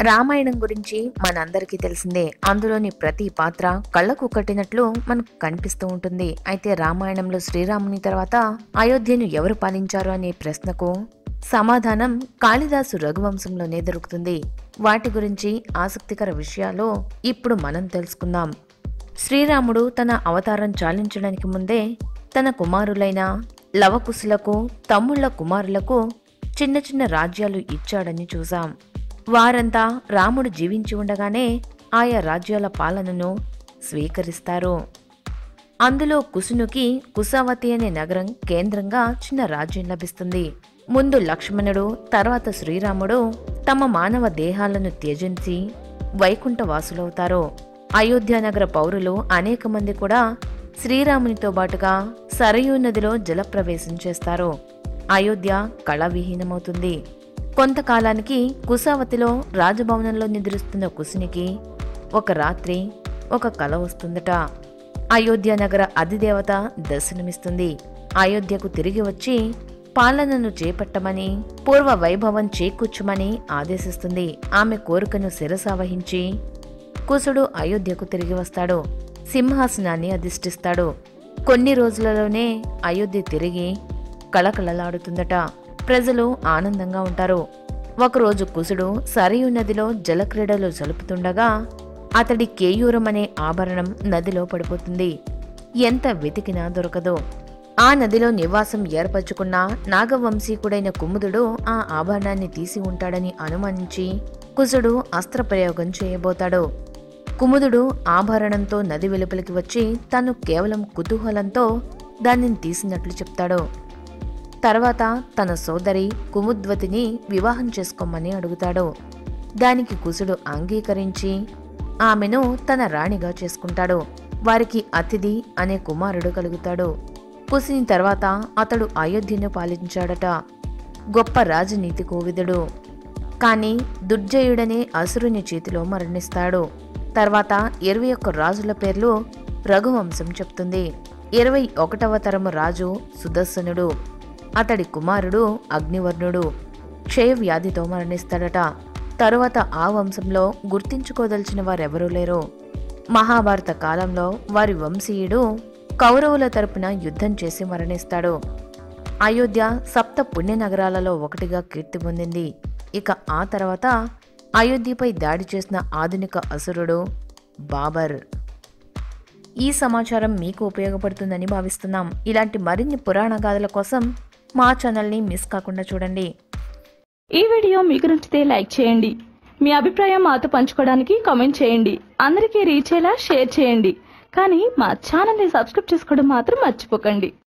రామాయణం గురించి మనందరికీ తెలిసిందే అందులోని ప్రతి పాత్ర కళ్ళకు కట్టినట్లు మనకు కనిపిస్తూ ఉంటుంది అయితే రామాయణంలో శ్రీరాముని తర్వాత అయోధ్యను ఎవరు పాలించారు అనే ప్రశ్నకు సమాధానం కాళిదాసు రఘువంశంలోనే దొరుకుతుంది వాటి గురించి ఆసక్తికర విషయాలు ఇప్పుడు మనం తెలుసుకుందాం శ్రీరాముడు తన అవతారం చాలించడానికి ముందే తన కుమారులైన లవకుశులకు తమ్ముళ్ల కుమారులకు చిన్న చిన్న రాజ్యాలు ఇచ్చాడని చూసాం వారంతా రాముడు జీవించి ఉండగానే ఆయా రాజ్యాల పాలనను స్వీకరిస్తారు అందులో కుసునుకి కుసావతి అనే నగరం కేంద్రంగా చిన్న రాజ్యం లభిస్తుంది ముందు లక్ష్మణుడు తర్వాత శ్రీరాముడు తమ మానవ దేహాలను త్యజించి వైకుంఠ వాసులవుతారు అయోధ్య నగర పౌరులు అనేక మంది కూడా శ్రీరామునితో బాటుగా సరయూ నదిలో జలప్రవేశం చేస్తారు అయోధ్య కళావిహీనమవుతుంది కొంతకాలానికి కుసావతిలో రాజభవనంలో నిద్రిస్తున్న కుసునికి ఒక రాత్రి ఒక కల వస్తుందట అయోధ్య నగర అధిదేవత దర్శనమిస్తుంది అయోధ్యకు తిరిగి వచ్చి పాలనను చేపట్టమని పూర్వ వైభవం చేకూర్చమని ఆదేశిస్తుంది ఆమె కోరికను శిరసావహించి కుసుడు అయోధ్యకు తిరిగి వస్తాడు సింహాసనాన్ని అధిష్ఠిస్తాడు కొన్ని రోజులలోనే అయోధ్య తిరిగి కళకళలాడుతుందట ప్రజలు ఆనందంగా ఉంటారు ఒకరోజు కుసుడు సరయు నదిలో జలక్రీడలు జలుపుతుండగా అతడి కేయూరం అనే ఆభరణం నదిలో పడిపోతుంది ఎంత వెతికినా దొరకదు ఆ నదిలో నివాసం ఏర్పరచుకున్న నాగవంశీకుడైన కుముదుడు ఆ ఆభరణాన్ని తీసి ఉంటాడని అనుమానించి కుసుడు అస్త్రప్రయోగం చేయబోతాడు కుముదుడు ఆభరణంతో నది వెలుపలికి వచ్చి తాను కేవలం కుతూహలంతో దానిని తీసినట్లు చెప్తాడు తర్వాత తన సోదరి కుముద్వతిని వివాహం చేసుకోమని అడుగుతాడు దానికి కుసుడు అంగీకరించి ఆమెను తన రాణిగా చేసుకుంటాడు వారికి అతిథి అనే కుమారుడు కలుగుతాడు కుసిని తర్వాత అతడు అయోధ్యను పాలించాడట గొప్ప రాజనీతి కోవిదుడు కాని దుర్జయుడనే అసురుని చేతిలో మరణిస్తాడు తర్వాత ఇరవై ఒక్క రాజుల పేర్లు రఘువంశం చెప్తుంది ఇరవై ఒకటవ తరము రాజు సుదర్శనుడు అతడి కుమారుడు అగ్నివర్ణుడు క్షయవ్యాధితో మరణిస్తాడట తరువాత ఆ వంశంలో గుర్తించుకోదలిచిన వారెవరూ లేరు మహాభారత కాలంలో వారి వంశీయుడు కౌరవుల తరపున యుద్ధం చేసి మరణిస్తాడు అయోధ్య సప్త పుణ్య నగరాలలో ఒకటిగా కీర్తి పొందింది ఇక ఆ తర్వాత అయోధ్యపై దాడి చేసిన ఆధునిక అసురుడు బాబర్ ఈ సమాచారం మీకు ఉపయోగపడుతుందని భావిస్తున్నాం ఇలాంటి మరిన్ని పురాణ గాథల కోసం మా ఛానల్ని మిస్ కాకుండా చూడండి ఈ వీడియో మీకు నచ్చితే లైక్ చేయండి మీ అభిప్రాయం మాతో పంచుకోవడానికి కామెంట్ చేయండి అందరికీ రీచ్ అయ్యేలా షేర్ చేయండి కానీ మా ఛానల్ని సబ్స్క్రైబ్ చేసుకోవడం మాత్రం మర్చిపోకండి